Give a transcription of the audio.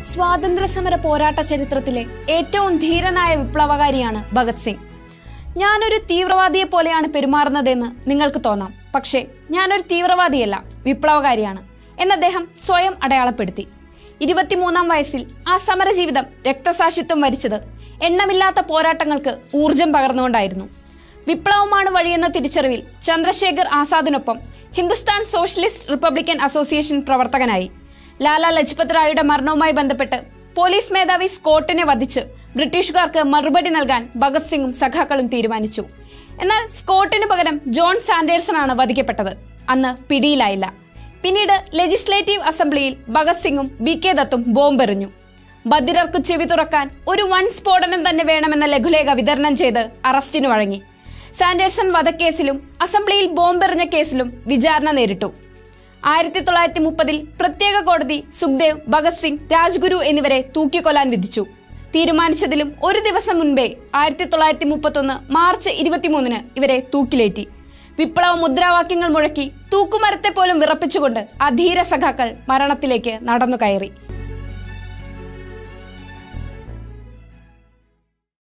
സ്വാതന്ത്ര്യ സമര പോരാട്ട ചരിത്രത്തിലെ ഏറ്റവും ധീരനായ വിപ്ലവകാരിയാണ് ഭഗത് സിംഗ് ഞാനൊരു തീവ്രവാദിയെ പോലെയാണ് പെരുമാറുന്നതെന്ന് നിങ്ങൾക്ക് തോന്നാം പക്ഷേ ഞാനൊരു തീവ്രവാദിയല്ല വിപ്ലവകാരിയാണ് എന്ന് അദ്ദേഹം സ്വയം അടയാളപ്പെടുത്തി ഇരുപത്തിമൂന്നാം വയസ്സിൽ ആ സമരജീവിതം രക്തസാക്ഷിത്വം വരിച്ചത് എണ്ണമില്ലാത്ത പോരാട്ടങ്ങൾക്ക് ഊർജം പകർന്നുകൊണ്ടായിരുന്നു വിപ്ലവമാണ് വഴിയെന്ന തിരിച്ചറിവിൽ ചന്ദ്രശേഖർ ആസാദിനൊപ്പം ഹിന്ദുസ്ഥാൻ സോഷ്യലിസ്റ്റ് റിപ്പബ്ലിക്കൻ അസോസിയേഷൻ പ്രവർത്തകനായി ലാലാ ലജ്പത് റായിയുടെ മരണവുമായി ബന്ധപ്പെട്ട് പോലീസ് മേധാവി സ്കോട്ടിനെ വധിച്ച് ബ്രിട്ടീഷുകാർക്ക് മറുപടി നൽകാൻ ഭഗത് സിംഗും സഖാക്കളും തീരുമാനിച്ചു എന്നാൽ സ്കോട്ടിന് പകരം ജോൺ സാൻഡേഴ്സണാണ് വധിക്കപ്പെട്ടത് അന്ന് പിടിയിലായില്ല പിന്നീട് ലെജിസ്ലേറ്റീവ് അസംബ്ലിയിൽ ഭഗത് സിംഗും ബി കെ ദത്തും ബോംബെറിഞ്ഞു ബദിരർക്ക് ചെവി തുറക്കാൻ ഒരു വൻ സ്ഫോടനം തന്നെ വേണമെന്ന ലഘുലേഖ വിതരണം ചെയ്ത് അറസ്റ്റിനു വഴങ്ങി സാൻഡേഴ്സൺ വധക്കേസിലും അസംബ്ലിയിൽ ബോംബെറിഞ്ഞ കേസിലും വിചാരണ നേരിട്ടു ആയിരത്തി തൊള്ളായിരത്തി മുപ്പതിൽ പ്രത്യേക കോടതി സുഖ്ദേവ് ഭഗത് സിംഗ് രാജ്ഗുരു എന്നിവരെ തൂക്കിക്കൊല്ലാൻ വിധിച്ചു തീരുമാനിച്ചതിലും ഒരു ദിവസം മുൻപേ ആയിരത്തി തൊള്ളായിരത്തി മുപ്പത്തൊന്ന് മാർച്ച് ഇരുപത്തിമൂന്നിന് ഇവരെ തൂക്കിലേറ്റി വിപ്ലവ മുദ്രാവാക്യങ്ങൾ മുഴക്കി തൂക്കുമരത്തെ പോലും വിറപ്പിച്ചുകൊണ്ട് അധീര സഖാക്കൾ മരണത്തിലേക്ക് നടന്നു കയറി